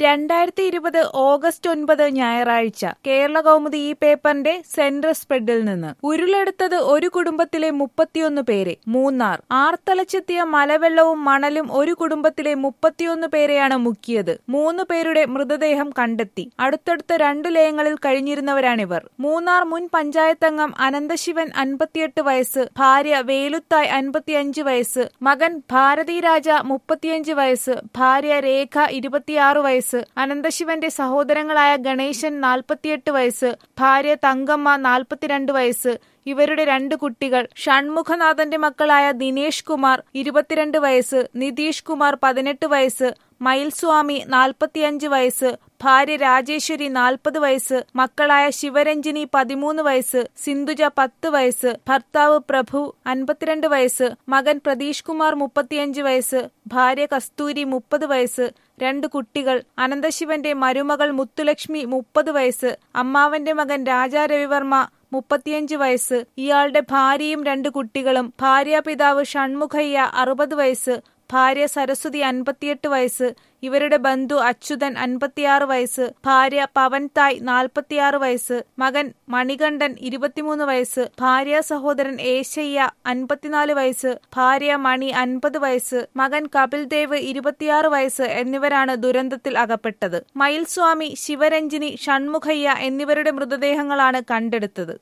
രണ്ടായിരത്തി ഇരുപത് ഓഗസ്റ്റ് ഒൻപത് ഞായറാഴ്ച കേരള കൗമുദി ഈ പേപ്പറിന്റെ സെൻട്രൽ സ്പ്രെഡിൽ നിന്ന് ഉരുളെടുത്തത് ഒരു കുടുംബത്തിലെ മുപ്പത്തിയൊന്ന് പേരെ മൂന്നാർ ആർത്തലച്ചെത്തിയ മലവെള്ളവും മണലും ഒരു കുടുംബത്തിലെ മുപ്പത്തിയൊന്ന് പേരെയാണ് മുക്കിയത് മൂന്ന് പേരുടെ മൃതദേഹം കണ്ടെത്തി അടുത്തടുത്ത രണ്ടു ലയങ്ങളിൽ കഴിഞ്ഞിരുന്നവരാണിവർ മൂന്നാർ മുൻ പഞ്ചായത്തംഗം അനന്തശിവൻ അൻപത്തിയെട്ട് വയസ്സ് ഭാര്യ വേലുത്തായ് അൻപത്തിയഞ്ച് വയസ്സ് മകൻ ഭാരതി രാജ മുപ്പത്തിയഞ്ച് വയസ്സ് ഭാര്യ രേഖ ഇരുപത്തിയാറ് വയസ്സ് അനന്തശിവന്റെ സഹോദരങ്ങളായ ഗണേശൻ നാൽപ്പത്തിയെട്ട് വയസ്സ് ഭാര്യ തങ്കമ്മ നാൽപ്പത്തിരണ്ട് വയസ്സ് ഇവരുടെ രണ്ട് കുട്ടികൾ ഷൺമുഖനാഥന്റെ മക്കളായ ദിനേഷ് കുമാർ ഇരുപത്തിരണ്ട് വയസ്സ് നിതീഷ് കുമാർ പതിനെട്ട് വയസ്സ് മയിൽസ്വാമി നാൽപ്പത്തിയഞ്ച് വയസ്സ് ഭാര്യ രാജേശ്വരി നാൽപ്പത് വയസ്സ് മക്കളായ ശിവരഞ്ജിനി പതിമൂന്ന് വയസ്സ് സിന്ധുജ പത്ത് വയസ്സ് ഭർത്താവ് പ്രഭു അൻപത്തിരണ്ട് വയസ്സ് മകൻ പ്രതീഷ് കുമാർ മുപ്പത്തിയഞ്ച് വയസ്സ് ഭാര്യ കസ്തൂരി മുപ്പത് വയസ്സ് രണ്ട് കുട്ടികൾ അനന്തശിവന്റെ മരുമകൾ മുത്തുലക്ഷ്മി മുപ്പത് വയസ്സ് അമ്മാവന്റെ മകൻ രാജാ രവിവർമ്മ മുപ്പത്തിയഞ്ച് വയസ്സ് ഇയാളുടെ ഭാര്യയും രണ്ട് കുട്ടികളും ഭാര്യാപിതാവ് ഷൺമുഖയ്യ അറുപത് വയസ്സ് ഭാര്യ സരസ്വതി അൻപത്തിയെട്ട് വയസ്സ് ഇവരുടെ ബന്ധു അച്യുതൻ അൻപത്തിയാറ് വയസ്സ് ഭാര്യ പവൻ തായ് നാൽപ്പത്തിയാറ് വയസ്സ് മകൻ മണികണ്ഠൻ ഇരുപത്തിമൂന്ന് വയസ്സ് ഭാര്യ സഹോദരൻ ഏശയ്യ അൻപത്തിനാല് വയസ്സ് ഭാര്യ മണി അൻപത് വയസ്സ് മകൻ കപിൽ ദേവ് ഇരുപത്തിയാറ് വയസ്സ് എന്നിവരാണ് ദുരന്തത്തിൽ അകപ്പെട്ടത് മയിൽസ്വാമി ശിവരഞ്ജിനി ഷൺമുഖയ്യ എന്നിവരുടെ മൃതദേഹങ്ങളാണ് കണ്ടെടുത്തത്